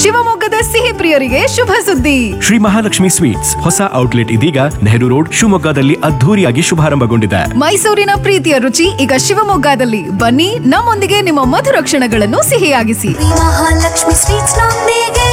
ಶಿವಮೊಗ್ಗದ ಸಿಹಿ ಪ್ರಿಯರಿಗೆ ಶುಭ ಸುದ್ದಿ ಶ್ರೀ ಮಹಾಲಕ್ಷ್ಮಿ ಸ್ವೀಟ್ಸ್ ಹೊಸ ಔಟ್ಲೆಟ್ ಇದೀಗ ನೆಹರು ರೋಡ್ ಶಿವಮೊಗ್ಗದಲ್ಲಿ ಅದ್ಧೂರಿಯಾಗಿ ಶುಭಾರಂಭಗೊಂಡಿದೆ ಮೈಸೂರಿನ ಪ್ರೀತಿಯ ರುಚಿ ಈಗ ಶಿವಮೊಗ್ಗದಲ್ಲಿ ಬನ್ನಿ ನಮ್ಮೊಂದಿಗೆ ನಿಮ್ಮ ಮಧುರ ಕ್ಷಣಗಳನ್ನು ಸಿಹಿಯಾಗಿಸಿ ಮಹಾಲಕ್ಷ್ಮಿ ಸ್ವೀಟ್ಸ್ ನೊಂದಿಗೆ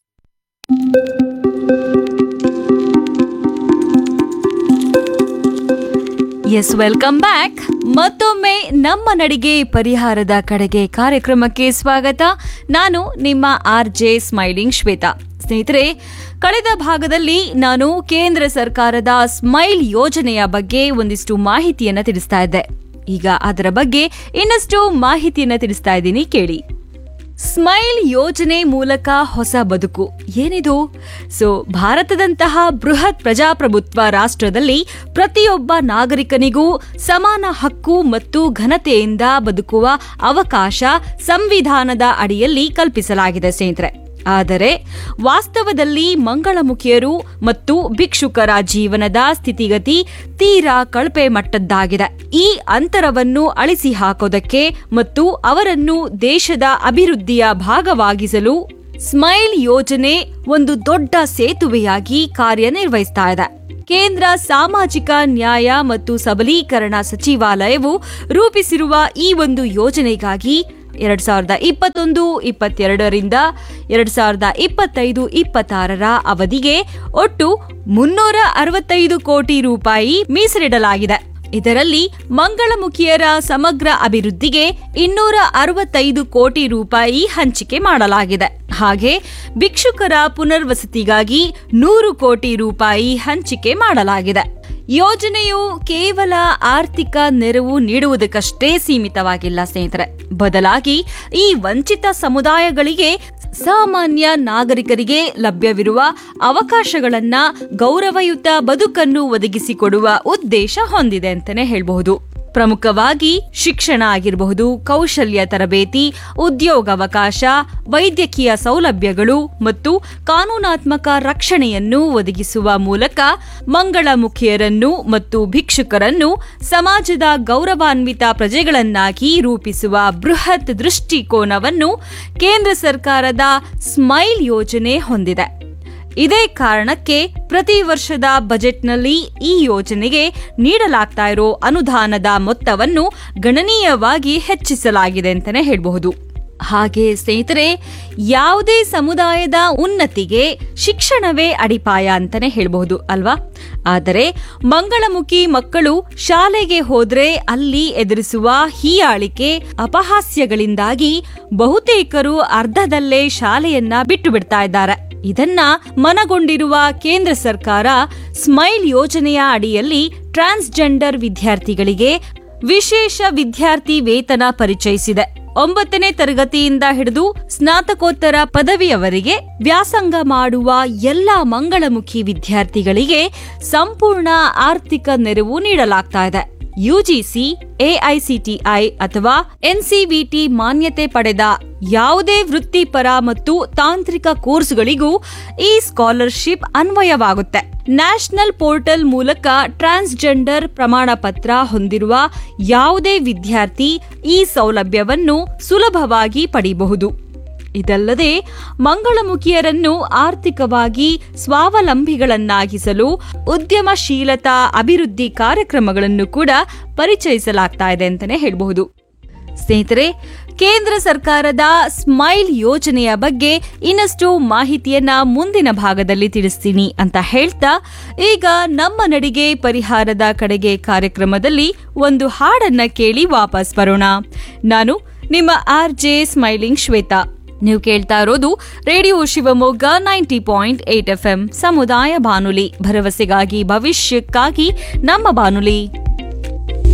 ಎಸ್ ವೆಲ್ಕಮ್ ಬ್ಯಾಕ್ ಮತ್ತೊಮ್ಮೆ ನಮ್ಮ ನಡಿಗೆ ಪರಿಹಾರದ ಕಡೆಗೆ ಕಾರ್ಯಕ್ರಮಕ್ಕೆ ಸ್ವಾಗತ ನಾನು ನಿಮ್ಮ ಆರ್ ಜೆ ಸ್ಮೈಲಿಂಗ್ ಶ್ವೇತಾ ಸ್ನೇಹಿತರೆ ಕಳೆದ ಭಾಗದಲ್ಲಿ ನಾನು ಕೇಂದ್ರ ಸರ್ಕಾರದ ಸ್ಮೈಲ್ ಯೋಜನೆಯ ಬಗ್ಗೆ ಒಂದಿಷ್ಟು ಮಾಹಿತಿಯನ್ನ ತಿಳಿಸ್ತಾ ಇದ್ದೆ ಈಗ ಅದರ ಬಗ್ಗೆ ಇನ್ನಷ್ಟು ಮಾಹಿತಿಯನ್ನ ತಿಳಿಸ್ತಾ ಇದ್ದೀನಿ ಕೇಳಿ ಸ್ಮೈಲ್ ಯೋಜನೆ ಮೂಲಕ ಹೊಸ ಬದುಕು ಏನಿದು ಸೊ ಭಾರತದಂತಹ ಬೃಹತ್ ಪ್ರಜಾಪ್ರಭುತ್ವ ರಾಷ್ಟ್ರದಲ್ಲಿ ಪ್ರತಿಯೊಬ್ಬ ನಾಗರಿಕನಿಗೂ ಸಮಾನ ಹಕ್ಕು ಮತ್ತು ಘನತೆಯಿಂದ ಬದುಕುವ ಅವಕಾಶ ಸಂವಿಧಾನದ ಅಡಿಯಲ್ಲಿ ಕಲ್ಪಿಸಲಾಗಿದೆ ಸ್ನೇಹಿತರೆ ಆದರೆ ವಾಸ್ತವದಲ್ಲಿ ಮಂಗಳಮುಖಿಯರು ಮತ್ತು ಭಿಕ್ಷುಕರ ಜೀವನದ ಸ್ಥಿತಿಗತಿ ತೀರಾ ಕಳಪೆ ಮಟ್ಟದ್ದಾಗಿದೆ ಈ ಅಂತರವನ್ನು ಅಳಿಸಿ ಹಾಕೋದಕ್ಕೆ ಮತ್ತು ಅವರನ್ನು ದೇಶದ ಅಭಿವೃದ್ಧಿಯ ಭಾಗವಾಗಿಸಲು ಸ್ಮೈಲ್ ಯೋಜನೆ ಒಂದು ದೊಡ್ಡ ಸೇತುವೆಯಾಗಿ ಕಾರ್ಯನಿರ್ವಹಿಸ್ತಾ ಇದೆ ಕೇಂದ್ರ ಸಾಮಾಜಿಕ ನ್ಯಾಯ ಮತ್ತು ಸಬಲೀಕರಣ ಸಚಿವಾಲಯವು ರೂಪಿಸಿರುವ ಈ ಒಂದು ಯೋಜನೆಗಾಗಿ ಎರಡ್ ಸಾವಿರದ ಇಪ್ಪತ್ತೊಂದು ಇಪ್ಪತ್ತೆರಡರಿಂದ ಎರಡ್ ಸಾವಿರದ ಇಪ್ಪತ್ತೈದು ಇಪ್ಪತ್ತಾರರ ಅವಧಿಗೆ ಒಟ್ಟು ಮುನ್ನೂರ ಅರವತ್ತೈದು ಕೋಟಿ ರೂಪಾಯಿ ಮೀಸಲಿಡಲಾಗಿದೆ ಇದರಲ್ಲಿ ಮಂಗಳಮುಖಿಯರ ಸಮಗ್ರ ಅಭಿವೃದ್ಧಿಗೆ ಇನ್ನೂರ ಅರವತ್ತೈದು ಕೋಟಿ ರೂಪಾಯಿ ಹಂಚಿಕೆ ಮಾಡಲಾಗಿದೆ ಹಾಗೆ ಭಿಕ್ಷುಕರ ಪುನರ್ವಸತಿಗಾಗಿ ನೂರು ಕೋಟಿ ರೂಪಾಯಿ ಹಂಚಿಕೆ ಮಾಡಲಾಗಿದೆ ಯೋಜನೆಯು ಕೇವಲ ಆರ್ಥಿಕ ನೆರವು ನೀಡುವುದಕ್ಕಷ್ಟೇ ಸೀಮಿತವಾಗಿಲ್ಲ ಸ್ನೇಹಿತರೆ ಬದಲಾಗಿ ಈ ವಂಚಿತ ಸಮುದಾಯಗಳಿಗೆ ಸಾಮಾನ್ಯ ನಾಗರಿಕರಿಗೆ ಲಭ್ಯವಿರುವ ಅವಕಾಶಗಳನ್ನ ಗೌರವಯುತ ಬದುಕನ್ನು ಒದಗಿಸಿಕೊಡುವ ಉದ್ದೇಶ ಹೊಂದಿದೆ ಅಂತಾನೆ ಹೇಳಬಹುದು ಪ್ರಮುಖವಾಗಿ ಶಿಕ್ಷಣ ಆಗಿರಬಹುದು ಕೌಶಲ್ಯ ತರಬೇತಿ ಉದ್ಯೋಗಾವಕಾಶ ವೈದ್ಯಕೀಯ ಸೌಲಭ್ಯಗಳು ಮತ್ತು ಕಾನೂನಾತ್ಮಕ ರಕ್ಷಣೆಯನ್ನು ಒದಗಿಸುವ ಮೂಲಕ ಮಂಗಳಮುಖಿಯರನ್ನು ಮತ್ತು ಭಿಕ್ಷುಕರನ್ನು ಸಮಾಜದ ಗೌರವಾನ್ವಿತ ಪ್ರಜೆಗಳನ್ನಾಗಿ ರೂಪಿಸುವ ಬೃಹತ್ ದೃಷ್ಟಿಕೋನವನ್ನು ಕೇಂದ್ರ ಸರ್ಕಾರದ ಸ್ಮೈಲ್ ಯೋಜನೆ ಹೊಂದಿದೆ ಇದೇ ಕಾರಣಕ್ಕೆ ಪ್ರತಿ ವರ್ಷದ ಬಜೆಟ್ನಲ್ಲಿ ಈ ಯೋಜನೆಗೆ ನೀಡಲಾಗ್ತಾ ಇರೋ ಅನುದಾನದ ಮೊತ್ತವನ್ನು ಗಣನೀಯವಾಗಿ ಹೆಚ್ಚಿಸಲಾಗಿದೆ ಅಂತಾನೆ ಹೇಳಬಹುದು ಹಾಗೆ ಸ್ನೇಹಿತರೆ ಯಾವುದೇ ಸಮುದಾಯದ ಉನ್ನತಿಗೆ ಶಿಕ್ಷಣವೇ ಅಡಿಪಾಯ ಅಂತಾನೆ ಹೇಳಬಹುದು ಅಲ್ವಾ ಆದರೆ ಮಂಗಳಮುಖಿ ಮಕ್ಕಳು ಶಾಲೆಗೆ ಹೋದ್ರೆ ಅಲ್ಲಿ ಎದುರಿಸುವ ಹೀಯಾಳಿಕೆ ಅಪಹಾಸ್ಯಗಳಿಂದಾಗಿ ಬಹುತೇಕರು ಅರ್ಧದಲ್ಲೇ ಶಾಲೆಯನ್ನ ಬಿಟ್ಟು ಬಿಡ್ತಾ ಇದ್ದಾರೆ ಇದನ್ನ ಮನಗೊಂಡಿರುವ ಕೇಂದ್ರ ಸರ್ಕಾರ ಸ್ಮೈಲ್ ಯೋಜನೆಯ ಅಡಿಯಲ್ಲಿ ಟ್ರಾನ್ಸ್ಜೆಂಡರ್ ವಿದ್ಯಾರ್ಥಿಗಳಿಗೆ ವಿಶೇಷ ವಿದ್ಯಾರ್ಥಿ ವೇತನ ಪರಿಚಯಿಸಿದೆ ಒಂಬತ್ತನೇ ತರಗತಿಯಿಂದ ಹಿಡಿದು ಸ್ನಾತಕೋತ್ತರ ಪದವಿಯವರೆಗೆ ವ್ಯಾಸಂಗ ಮಾಡುವ ಎಲ್ಲ ಮಂಗಳಮುಖಿ ವಿದ್ಯಾರ್ಥಿಗಳಿಗೆ ಸಂಪೂರ್ಣ ಆರ್ಥಿಕ ನೆರವು ನೀಡಲಾಗ್ತಾ ಇದೆ ಯುಜಿಸಿ ಎಐಸಿಟಿಐ ಅಥವಾ ಎನ್ಸಿವಿಟಿ ಮಾನ್ಯತೆ ಪಡೆದ ಯಾವುದೇ ವೃತ್ತಿಪರ ಮತ್ತು ತಾಂತ್ರಿಕ ಕೋರ್ಸ್ಗಳಿಗೂ ಈ ಸ್ಕಾಲರ್ಶಿಪ್ ಅನ್ವಯವಾಗುತ್ತೆ ನ್ಯಾಷನಲ್ ಪೋರ್ಟಲ್ ಮೂಲಕ ಟ್ರಾನ್ಸ್ಜೆಂಡರ್ ಪ್ರಮಾಣ ಪತ್ರ ಹೊಂದಿರುವ ಯಾವುದೇ ವಿದ್ಯಾರ್ಥಿ ಈ ಸೌಲಭ್ಯವನ್ನು ಸುಲಭವಾಗಿ ಪಡೆಯಬಹುದು ಇದಲ್ಲದೆ ಮಂಗಳಮುಖಿಯರನ್ನು ಆರ್ಥಿಕವಾಗಿ ಸ್ವಾವಲಂಬಿಗಳನ್ನಾಗಿಸಲು ಉದ್ಯಮಶೀಲತಾ ಅಭಿವೃದ್ಧಿ ಕಾರ್ಯಕ್ರಮಗಳನ್ನು ಕೂಡ ಪರಿಚಯಿಸಲಾಗ್ತಾ ಇದೆ ಅಂತಾನೆ ಹೇಳಬಹುದು ಸ್ನೇಹಿತರೆ ಕೇಂದ್ರ ಸರ್ಕಾರದ ಸ್ಮೈಲ್ ಯೋಜನೆಯ ಬಗ್ಗೆ ಇನ್ನಷ್ಟು ಮಾಹಿತಿಯನ್ನ ಮುಂದಿನ ಭಾಗದಲ್ಲಿ ತಿಳಿಸ್ತೀನಿ ಅಂತ ಹೇಳ್ತಾ ಈಗ ನಮ್ಮ ನಡಿಗೆ ಪರಿಹಾರದ ಕಡೆಗೆ ಕಾರ್ಯಕ್ರಮದಲ್ಲಿ ಒಂದು ಹಾಡನ್ನ ಕೇಳಿ ವಾಪಸ್ ಬರೋಣ ನಾನು ನಿಮ್ಮ ಆರ್ ಜೆ ಸ್ಮೈಲಿಂಗ್ ಶ್ವೇತಾ ನೀವು ಕೇಳ್ತಾ ಇರೋದು radio Shivamogga ninety point eight F M ಸಮುದಾಯ ಬಾನುಲಿ ಭರವಸೆಗಾಗಿ ಭವಿಷ್ಯಕ್ಕಾಗಿ ನಮ್ಮ ಬಾನುಲಿ